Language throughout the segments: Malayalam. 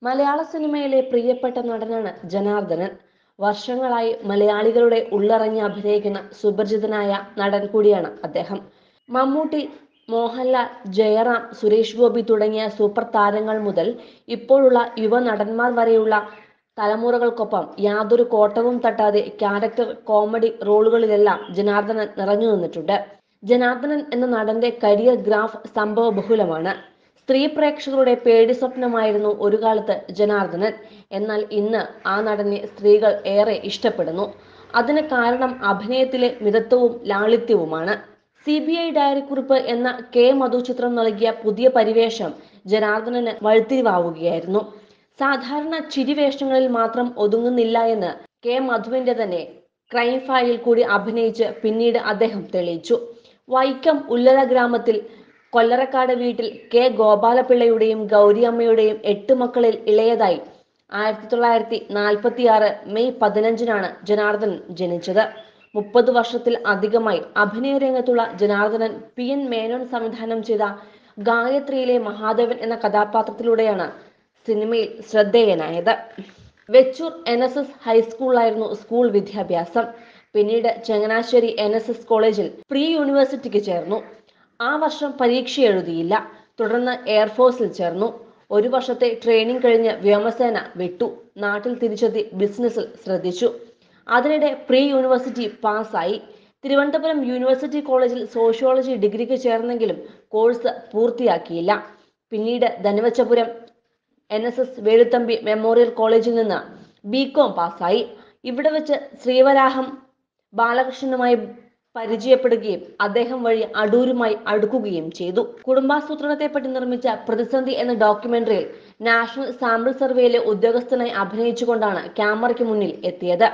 മലയാള സിനിമയിലെ പ്രിയപ്പെട്ട നടനാണ് ജനാർദ്ദനൻ വർഷങ്ങളായി മലയാളികളുടെ ഉള്ളറങ്ങി അഭിനയിക്കുന്ന സുപരിചിതനായ നടൻ കൂടിയാണ് അദ്ദേഹം മമ്മൂട്ടി മോഹൻലാൽ ജയറാം സുരേഷ് ഗോപി തുടങ്ങിയ സൂപ്പർ താരങ്ങൾ മുതൽ ഇപ്പോഴുള്ള യുവ നടന്മാർ വരെയുള്ള തലമുറകൾക്കൊപ്പം യാതൊരു കോട്ടവും തട്ടാതെ ക്യാരക്ടർ കോമഡി റോളുകളിലെല്ലാം ജനാർദ്ദനൻ നിറഞ്ഞു നിന്നിട്ടുണ്ട് ജനാർദ്ദനൻ എന്ന നടന്റെ കരിയർ ഗ്രാഫ് സംഭവ ബഹുലമാണ് സ്ത്രീ പ്രേക്ഷകരുടെ പേടി സ്വപ്നമായിരുന്നു ഒരു കാലത്ത് ജനാർദ്ദനൻ എന്നാൽ ഇന്ന് ആ നടനെ സ്ത്രീകൾ ഏറെ ഇഷ്ടപ്പെടുന്നു അതിന് കാരണം അഭിനയത്തിലെ മിതത്വവും ലാളിത്യവുമാണ് സി ബി ഐ ഡയറിക്കുറിപ്പ് എന്ന കെ മധു ചിത്രം നൽകിയ പുതിയ പരിവേഷം ജനാർദ്ദനന് വഴിത്തിരിവാവുകയായിരുന്നു സാധാരണ ചിരിവേഷങ്ങളിൽ മാത്രം ഒതുങ്ങുന്നില്ല എന്ന് കെ മധുവിന്റെ തന്നെ ക്രൈം ഫയലിൽ കൂടി അഭിനയിച്ച് പിന്നീട് അദ്ദേഹം തെളിയിച്ചു വൈക്കം ഉല്ലല ഗ്രാമത്തിൽ കൊല്ലറക്കാട് വീട്ടിൽ കെ ഗോപാലപിള്ളയുടെയും ഗൗരിയമ്മയുടെയും എട്ട് മക്കളിൽ ഇളയതായി ആയിരത്തി തൊള്ളായിരത്തി നാൽപ്പത്തി ആറ് മെയ് പതിനഞ്ചിനാണ് ജനാർദ്ദനൻ ജനിച്ചത് മുപ്പത് വർഷത്തിൽ അധികമായി അഭിനയ രംഗത്തുള്ള ജനാർദ്ദനൻ പി എൻ മേനോൻ സംവിധാനം ചെയ്ത ഗായത്രിയിലെ മഹാദേവൻ എന്ന കഥാപാത്രത്തിലൂടെയാണ് സിനിമയിൽ ശ്രദ്ധേയനായത് വെച്ചൂർ എൻ എസ് എസ് ഹൈസ്കൂളിലായിരുന്നു സ്കൂൾ വിദ്യാഭ്യാസം പിന്നീട് ചങ്ങനാശ്ശേരി എൻ എസ് എസ് കോളേജിൽ പ്രീ യൂണിവേഴ്സിറ്റിക്ക് ചേർന്നു ആ വർഷം പരീക്ഷ എഴുതിയില്ല തുടർന്ന് എയർഫോഴ്സിൽ ചേർന്നു ഒരു വർഷത്തെ ട്രെയിനിങ് കഴിഞ്ഞ് വ്യോമസേന വിട്ടു നാട്ടിൽ തിരിച്ചെത്തി ബിസിനസ്സിൽ ശ്രദ്ധിച്ചു അതിനിടെ പ്രീ യൂണിവേഴ്സിറ്റി പാസ്സായി തിരുവനന്തപുരം യൂണിവേഴ്സിറ്റി കോളേജിൽ സോഷ്യോളജി ഡിഗ്രിക്ക് ചേർന്നെങ്കിലും കോഴ്സ് പൂർത്തിയാക്കിയില്ല പിന്നീട് Dhanuvachapuram N S S Veluthampi memorial കോളേജിൽ നിന്ന് ബി കോം പാസ്സായി ഇവിടെ വെച്ച് ശ്രീവരാഹം ബാലകൃഷ്ണനുമായി പരിചയപ്പെടുകയും അദ്ദേഹം വഴി അടൂരുമായി അടുക്കുകയും ചെയ്തു കുടുംബാസൂത്രണത്തെപ്പറ്റി നിർമ്മിച്ച പ്രതിസന്ധി എന്ന ഡോക്യുമെന്ററിയിൽ നാഷണൽ സാമ്പിൾ സർവേയിലെ ഉദ്യോഗസ്ഥനായി അഭിനയിച്ചുകൊണ്ടാണ് ക്യാമറയ്ക്ക് മുന്നിൽ എത്തിയത്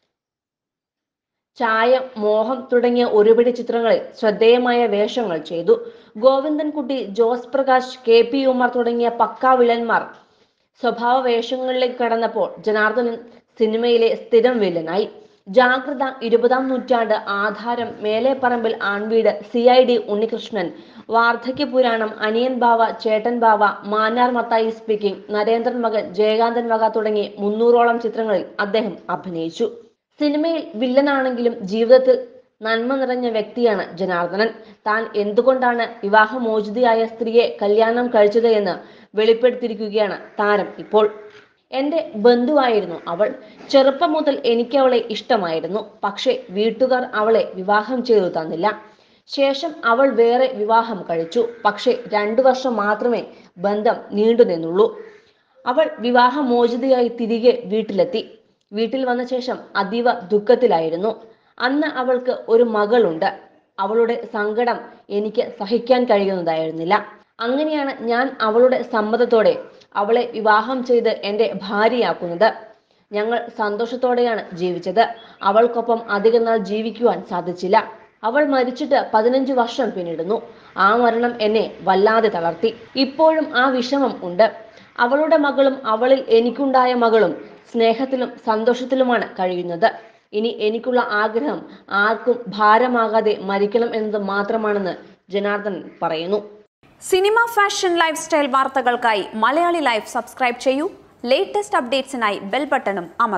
ചായ മോഹം തുടങ്ങിയ ഒരുപിടി ചിത്രങ്ങളിൽ ശ്രദ്ധേയമായ വേഷങ്ങൾ ചെയ്തു ഗോവിന്ദൻകുട്ടി ജോസ് പ്രകാശ് കെ പി ഉമർ തുടങ്ങിയ പക്കാ വില്ലന്മാർ സ്വഭാവ വേഷങ്ങളിലേക്ക് കടന്നപ്പോൾ ജനാർദ്ദനൻ സിനിമയിലെ സ്ഥിരം വില്ലനായി ജാഗ്രത Irupatham Noottandu Aadharam Meleparambil Aanveedu C I D Unnikrishnan Vardhakya Puranam Aniyan Bava Chettan Bava Mannar Mathai speaking Narendran Makan Jayakanthan വക തുടങ്ങി മുന്നൂറോളം ചിത്രങ്ങളിൽ അദ്ദേഹം അഭിനയിച്ചു സിനിമയിൽ വില്ലനാണെങ്കിലും ജീവിതത്തിൽ നന്മ നിറഞ്ഞ വ്യക്തിയാണ് ജനാർദ്ദനൻ താൻ എന്തുകൊണ്ടാണ് വിവാഹമോചിതയായ സ്ത്രീയെ കല്യാണം കഴിച്ചത് എന്ന് വെളിപ്പെടുത്തിയിരിക്കുകയാണ് താരം ഇപ്പോൾ എന്റെ ബന്ധുവായിരുന്നു അവൾ ചെറുപ്പം മുതൽ എനിക്ക് അവളെ ഇഷ്ടമായിരുന്നു പക്ഷേ വീട്ടുകാർ അവളെ വിവാഹം ചെയ്തു തന്നില്ല ശേഷം അവൾ വേറെ വിവാഹം കഴിച്ചു പക്ഷേ രണ്ടു വർഷം മാത്രമേ ബന്ധം നീണ്ടു നിന്നുള്ളൂ അവൾ വിവാഹമോചിതയായി തിരികെ വീട്ടിലെത്തി വീട്ടിൽ വന്ന ശേഷം അതീവ ദുഃഖത്തിലായിരുന്നു അന്ന് അവൾക്ക് ഒരു മകളുണ്ട് അവളുടെ സങ്കടം എനിക്ക് സഹിക്കാൻ കഴിയുന്നതായിരുന്നില്ല അങ്ങനെയാണ് ഞാൻ അവളുടെ സമ്മതത്തോടെ അവളെ വിവാഹം ചെയ്ത് എൻ്റെ ഭാര്യയാക്കുന്നത് ഞങ്ങൾ സന്തോഷത്തോടെയാണ് ജീവിച്ചത് അവൾക്കൊപ്പം അധികം നാൾ ജീവിക്കുവാൻ സാധിച്ചില്ല അവൾ മരിച്ചിട്ട് പതിനഞ്ച് വർഷം പിന്നിടുന്നു ആ മരണം എന്നെ വല്ലാതെ തളർത്തി ഇപ്പോഴും ആ വിഷമം ഉണ്ട് അവളുടെ മകളും അവളിൽ എനിക്കുണ്ടായ മകളും സ്നേഹത്തിലും സന്തോഷത്തിലുമാണ് കഴിയുന്നത് ഇനി എനിക്കുള്ള ആഗ്രഹം ആർക്കും ഭാരമാകാതെ മരിക്കണം എന്നത് മാത്രമാണെന്ന് ജനാർദ്ദൻ പറയുന്നു സിനിമ ഫാഷൻ ലൈഫ് സ്റ്റൈൽ വാർത്തകൾക്കായി മലയാളി ലൈഫ് സബ്സ്ക്രൈബ് ചെയ്യൂ ലേറ്റസ്റ്റ് അപ്ഡേറ്റ്സിനായി ബെൽ ബട്ടണും അമർ